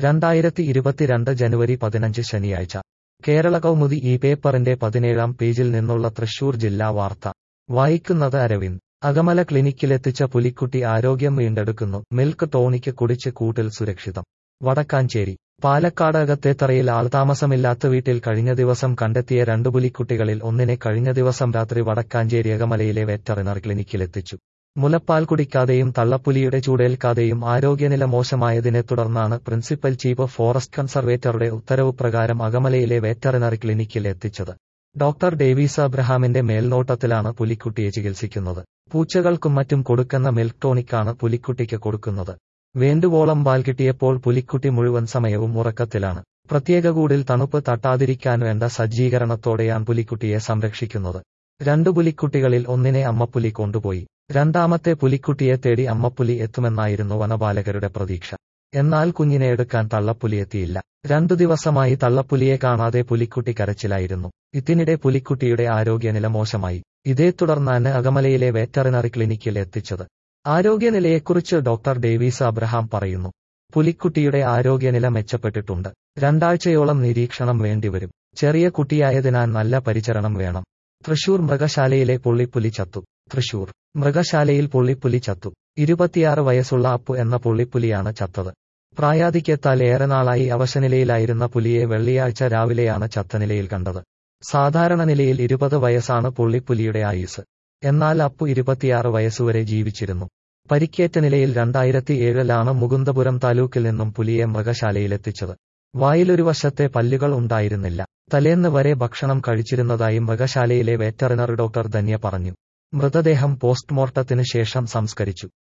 രണ്ടായിരത്തി ഇരുപത്തിരണ്ട് ജനുവരി പതിനഞ്ച് ശനിയാഴ്ച കേരള കൗമുദി ഈ പേപ്പറിന്റെ പതിനേഴാം പേജിൽ നിന്നുള്ള തൃശൂർ ജില്ലാ വാർത്ത വായിക്കുന്നത് അരവിന്ദ് അകമല ക്ലിനിക്കിലെത്തിച്ച പുലിക്കുട്ടി ആരോഗ്യം വീണ്ടെടുക്കുന്നു മിൽക്ക് ടോണിക്ക് കുടിച്ച് കൂട്ടിൽ സുരക്ഷിതം വടക്കാഞ്ചേരി പാലക്കാട് അകത്തേത്തറയിൽ ആൾതാമസമില്ലാത്ത വീട്ടിൽ കഴിഞ്ഞ ദിവസം കണ്ടെത്തിയ രണ്ടു പുലിക്കുട്ടികളിൽ ഒന്നിനെ കഴിഞ്ഞ ദിവസം രാത്രി വടക്കാഞ്ചേരി അകമലയിലെ വെറ്ററിനറി ക്ലിനിക്കിലെത്തിച്ചു മുലപ്പാൽ കുടിക്കാതെയും തള്ളപ്പുലിയുടെ ചൂടേൽക്കാതെയും ആരോഗ്യനില മോശമായതിനെ തുടർന്നാണ് പ്രിൻസിപ്പൽ ചീഫ് ഫോറസ്റ്റ് കൺസർവേറ്ററുടെ ഉത്തരവ് പ്രകാരം അകമലയിലെ വെറ്ററിനറി ക്ലിനിക്കിൽ എത്തിച്ചത് ഡോക്ടർ ഡേവീസ് അബ്രഹാമിന്റെ മേൽനോട്ടത്തിലാണ് പുലിക്കുട്ടിയെ ചികിത്സിക്കുന്നത് പൂച്ചകൾക്കും മറ്റും കൊടുക്കുന്ന മിൽക്ക് ടോണിക്കാണ് പുലിക്കുട്ടിക്ക് കൊടുക്കുന്നത് വേണ്ടുവോളം പാൽ കിട്ടിയപ്പോൾ പുലിക്കുട്ടി മുഴുവൻ സമയവും ഉറക്കത്തിലാണ് പ്രത്യേക കൂടിൽ തണുപ്പ് തട്ടാതിരിക്കാൻ വേണ്ട സജ്ജീകരണത്തോടെയാണ് പുലിക്കുട്ടിയെ സംരക്ഷിക്കുന്നത് രണ്ടു പുലിക്കുട്ടികളിൽ ഒന്നിനെ അമ്മപ്പുലി കൊണ്ടുപോയി രണ്ടാമത്തെ പുലിക്കുട്ടിയെ തേടി അമ്മപ്പുലി എത്തുമെന്നായിരുന്നു വനപാലകരുടെ പ്രതീക്ഷ എന്നാൽ കുഞ്ഞിനെ എടുക്കാൻ തള്ളപ്പുലി എത്തിയില്ല രണ്ടു ദിവസമായി തള്ളപ്പുലിയെ കാണാതെ പുലിക്കുട്ടി കരച്ചിലായിരുന്നു ഇതിനിടെ പുലിക്കുട്ടിയുടെ ആരോഗ്യനില മോശമായി ഇതേ തുടർന്നാണ് അകമലയിലെ വെറ്ററിനറി ക്ലിനിക്കിൽ എത്തിച്ചത് ആരോഗ്യനിലയെക്കുറിച്ച് ഡോക്ടർ ഡേവീസ് അബ്രഹാം പറയുന്നു പുലിക്കുട്ടിയുടെ ആരോഗ്യനില മെച്ചപ്പെട്ടിട്ടുണ്ട് രണ്ടാഴ്ചയോളം നിരീക്ഷണം വേണ്ടിവരും ചെറിയ കുട്ടിയായതിനാൽ നല്ല പരിചരണം വേണം തൃശൂർ മൃഗശാലയിലെ പുള്ളിപ്പുലി ചത്തു തൃശൂർ മൃഗശാലയിൽ പുള്ളിപ്പുലി ചത്തു ഇരുപത്തിയാറ് വയസ്സുള്ള അപ്പു എന്ന പുള്ളിപ്പുലിയാണ് ചത്തത് പ്രായാധിക്യത്താൽ ഏറെ നാളായി അവശനിലയിലായിരുന്ന പുലിയെ വെള്ളിയാഴ്ച രാവിലെയാണ് ചത്ത നിലയിൽ കണ്ടത് സാധാരണ നിലയിൽ ഇരുപത് വയസ്സാണ് പുള്ളിപ്പുലിയുടെ ആയുസ് എന്നാൽ അപ്പു ഇരുപത്തിയാറ് വയസ്സുവരെ ജീവിച്ചിരുന്നു പരിക്കേറ്റ നിലയിൽ രണ്ടായിരത്തി ഏഴിലാണ് മുകുന്ദപുരം താലൂക്കിൽ നിന്നും പുലിയെ മൃഗശാലയിലെത്തിച്ചത് വായിലൊരു വശത്തെ പല്ലുകൾ ഉണ്ടായിരുന്നില്ല തലേന്ന് വരെ ഭക്ഷണം കഴിച്ചിരുന്നതായി മൃഗശാലയിലെ വെറ്ററിനറി ഡോക്ടർ ധന്യ പറഞ്ഞു മൃതദേഹം പോസ്റ്റ്മോർട്ടത്തിന് ശേഷം സംസ്കരിച്ചു